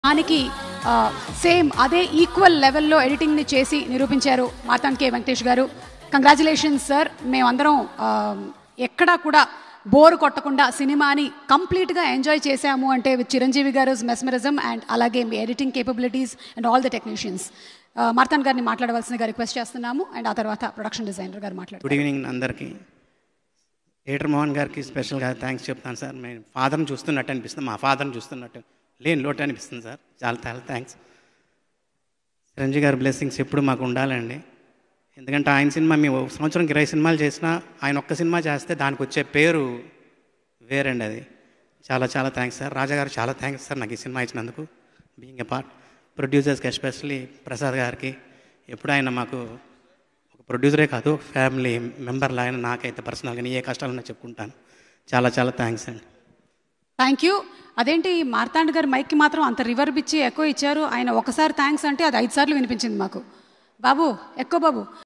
దానికి సేమ్ అదే ఈక్వల్ లెవెల్లో ఎడిటింగ్ని చేసి నిరూపించారు మార్తాండ్ కే వెంకటేష్ గారు కంగ్రాచులేషన్స్ సార్ మేమందరం ఆ, ఎక్కడా కూడా బోర్ కొట్టకుండా సినిమాని కంప్లీట్గా ఎంజాయ్ చేశాము అంటే విత్ చిరంజీవి గారు మెస్మరిజం అండ్ అలాగే మీ editing capabilities and all the technicians Marthand గారిని మాట్లాడవలసిందిగా రిక్వెస్ట్ చేస్తున్నాము అండ్ ఆ తర్వాత ప్రొడక్షన్ డిజైనర్ గారు మాట్లాడారు గుడ్ ఈవినింగ్ అందరికీ థియేటర్ మోహన్ గారికి స్పెషల్గా థ్యాంక్స్ చెప్తాను సార్ మేము ఫాదర్ని చూస్తున్నట్టు అనిపిస్తుంది మా ఫాదర్ని చూస్తున్నట్టు లేని లోటు అనిపిస్తుంది సార్ చాలా చాలా థ్యాంక్స్ చిరంజీవి గారి బ్లెస్సింగ్స్ ఎప్పుడు మాకు ఉండాలండి ఎందుకంటే ఆయన సినిమా మేము ఒక సంవత్సరంకి ఇరవై సినిమాలు చేసినా ఆయన ఒక్క సినిమా చేస్తే దానికి వచ్చే పేరు వేరండి అది చాలా చాలా థ్యాంక్స్ సార్ రాజా గారు చాలా థ్యాంక్స్ సార్ నాకు ఈ సినిమా ఇచ్చినందుకు బీయింగ్ ఎ పార్ట్ ప్రొడ్యూసర్స్కి ఎస్పెషల్లీ ప్రసాద్ గారికి ఎప్పుడు ఆయన మాకు ఒక ప్రొడ్యూసరే కాదు ఫ్యామిలీ మెంబర్ లాగా నాకైతే పర్సనల్గా ఏ కష్టాలున్నా చెప్పుకుంటాను చాలా చాలా థ్యాంక్స్ అండి థ్యాంక్ యూ అదేంటి మార్తాండ్ గారు మైక్కి మాత్రం అంత రివర్బ్ ఇచ్చి ఎక్కువ ఇచ్చారు ఆయన ఒకసారి థ్యాంక్స్ అంటే అది ఐదు సార్లు వినిపించింది మాకు బాబు ఎక్కువ బాబు